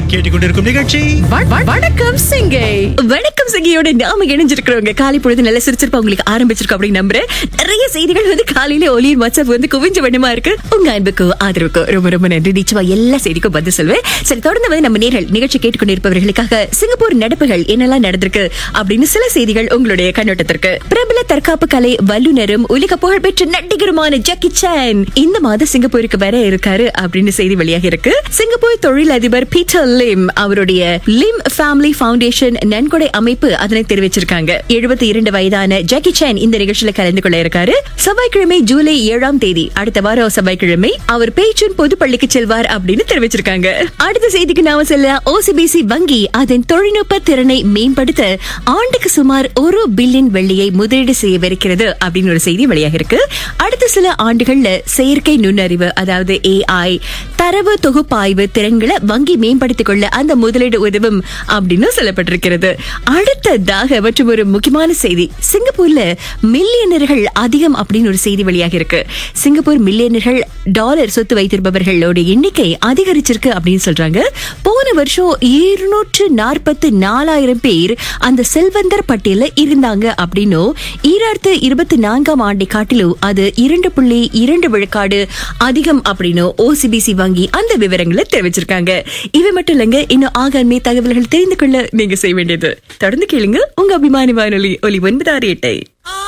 கேட்டுக்கொண்டிருக்கும் நிகழ்ச்சி வ- வ- வணக்கம் சிங்கை வணக்கம் சிங்கையோட நாம இணைஞ்சிருக்கிறவங்க காலை பொழுது நல்ல சிரிச்சிருப்பா உங்களுக்கு ஆரம்பிச்சிருக்கோம் அப்படின்னு நம்புறேன் நிறைய செய்திகள் வந்து காலையில ஒலியின் வாட்ஸ்அப் வந்து குவிஞ்ச வண்ணமா இருக்கு உங்க அன்புக்கு ஆதரவுக்கு ரொம்ப ரொம்ப நன்றி நிச்சயமா எல்லா செய்திக்கும் பதில் சொல்வேன் சரி தொடர்ந்து வந்து நம்ம நேர்கள் நிகழ்ச்சி கேட்டுக்கொண்டிருப்பவர்களுக்காக சிங்கப்பூர் நடப்புகள் என்னெல்லாம் நடந்திருக்கு அப்படின்னு சில செய்திகள் உங்களுடைய கண்ணோட்டத்திற்கு பிரபல தற்காப்பு கலை வல்லுநரும் உலக புகழ்பெற்ற நடிகருமான ஜக்கி சான் இந்த மாதம் சிங்கப்பூருக்கு வர இருக்காரு அப்படின்னு செய்தி வெளியாக இருக்கு சிங்கப்பூர் தொழில் அதிபர் பீட்டர் லிம் அவருடைய லிம் ஃபேமிலி ஃபவுண்டேஷன் நன்கொடை அமைப்பு அதனை தெரிவிச்சிருக்காங்க எழுபத்தி இரண்டு வயதான ஜக்கி சான் இந்த நிகழ்ச்சியில கலந்து கொள்ள இருக்காரு செவ்வாய்க்கிழமை ஜூலை ஏழாம் தேதி அடுத்த வாரம் செவ்வாய்க்கிழமை அவர் பேச்சுன் பொது பள்ளிக்கு செல்வார் அப்படின்னு தெரிவிச்சிருக்காங்க அடுத்த செய்திக்கு நாம செல்ல ஓசிபிசி வங்கி அதன் தொழில்நுட்ப திறனை மேம்படுத்த ஆண்டுக்கு சுமார் ஒரு பில்லியன் வெள்ளியை முதலீடு செய்யவிருக்கிறது அப்படின்னு ஒரு செய்தி வெளியாக இருக்கு அடுத்த சில ஆண்டுகள்ல செயற்கை நுண்ணறிவு அதாவது ஏஐ தரவு தொகுப்பாய்வு திறன்களை வங்கி மேம்படுத்திக் கொள்ள அந்த முதலீடு உதவும் அப்படின்னு சொல்லப்பட்டிருக்கிறது அடுத்ததாக மற்றும் ஒரு முக்கியமான செய்தி சிங்கப்பூர்ல மில்லியனர்கள் அதிகம் அப்படின்னு ஒரு செய்தி வெளியாக இருக்கு சிங்கப்பூர் மில்லியனர்கள் டாலர் சொத்து வைத்திருப்பவர்களோட எண்ணிக்கை அதிகரிச்சிருக்கு அப்படின்னு சொல்றாங்க போன வருஷம் இருநூற்று நாற்பத்தி நாலாயிரம் பேர் அந்த செல்வந்தர் பட்டியல இருந்தாங்க அப்படின்னும் ஈராயிரத்து இருபத்தி நான்காம் ஆண்டை காட்டிலும் அது இரண்டு புள்ளி இரண்டு விழுக்காடு அதிகம் அப்படின்னு ஓசிபிசி வங்கி அந்த விவரங்களை தெரிவிச்சிருக்காங்க இவை மட்டும் இல்லைங்க இன்னும் ஆகாமே தகவல்கள் தெரிந்து கொள்ள நீங்க செய்ய வேண்டியது தொடர்ந்து கேளுங்க உங்க அபிமானி வானொலி ஒலி ஒன்பதாறு எட்டை